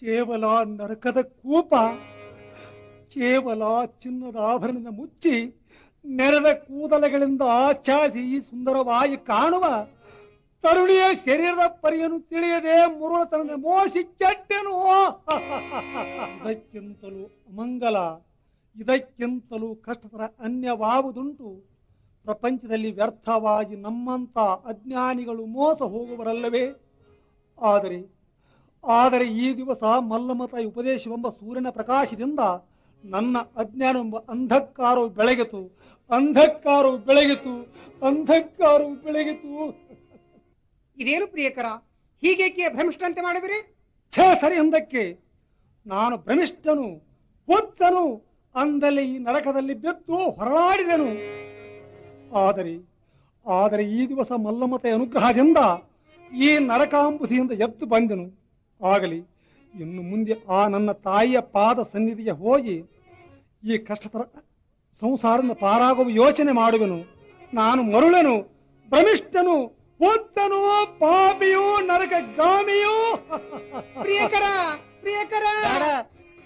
ಕೇವಲ ನರಕದ ಕೂಪ ಕೇವಲ ಚಿನ್ನದ ಆಭರಣದ ಮುಚ್ಚಿ ನೆರೆದ ಕೂದಲಗಳಿಂದ ಆಚ್ಛಾಸಿ ಸುಂದರವಾಗಿ ಕಾಣುವ ತರುಣಿಯ ಶರೀರದ ಪರಿಯನ್ನು ತಿಳಿಯದೆ ಮುರುಳತನದ ಮೋಸಿ ಕೆಟ್ಟೆನು ಇದಕ್ಕಿಂತಲೂ ಅಮಂಗಲ ಇದಕ್ಕಿಂತಲೂ ಕಷ್ಟತರ ಅನ್ಯವಾವುದುಂಟು ಪ್ರಪಂಚದಲ್ಲಿ ವ್ಯರ್ಥವಾಗಿ ನಮ್ಮಂತ ಅಜ್ಞಾನಿಗಳು ಮೋಸ ಹೋಗುವರಲ್ಲವೇ ಆದರೆ ಆದರೆ ಈ ದಿವಸ ಮಲ್ಲಮತ ಉಪದೇಶವೆಂಬ ಸೂರ್ಯನ ಪ್ರಕಾಶದಿಂದ ನನ್ನ ಅಜ್ಞಾನವೆಂಬ ಅಂಧಕಾರವು ಬೆಳಗಿತು ಅಂಧಕಾರವು ಬೆಳಗಿತು ಅಂಧಕಾರವು ಬೆಳಗಿತು ಇದೇನು ಪ್ರಿಯಕರ ಹೀಗೇಕೆ ಭ್ರಮಿಷ್ಠಂತೆ ಮಾಡಿದಿರಿ ಛೇ ಸರಿ ಅಂದಕ್ಕೆ ನಾನು ಭ್ರಮಿಷ್ಠನು ಹುಚ್ಚನು ಅಂದಲ್ಲಿ ಈ ನರಕದಲ್ಲಿ ಬೆದ್ದು ಹೊರಳಾಡಿದೆನು ಆದರೆ ಆದರೆ ಈ ದಿವಸ ಮಲ್ಲಮತೆ ಅನುಗ್ರಹದಿಂದ ಈ ನರಕಾಂಬುದಿಯಿಂದ ಎದ್ದು ಬಂದೆನು ಆಗಲಿ ಇನ್ನು ಮುಂದೆ ಆ ನನ್ನ ತಾಯಿಯ ಪಾದ ಸನ್ನಿಧಿಗೆ ಹೋಗಿ ಈ ಕಷ್ಟತರ ಸಂಸಾರದಿಂದ ಪಾರಾಗುವ ಯೋಚನೆ ಮಾಡುವೆನು ನಾನು ಮರುಳೆನು ಭ್ರಮಿಷ್ಠನು ಹುಚ್ಚನು ಪಾಪಿಯೂ ನರಕಗಾಮಿಯೂ ಪ್ರಿಯಕರ ಪ್ರಿಯಕರ ಬೇಡ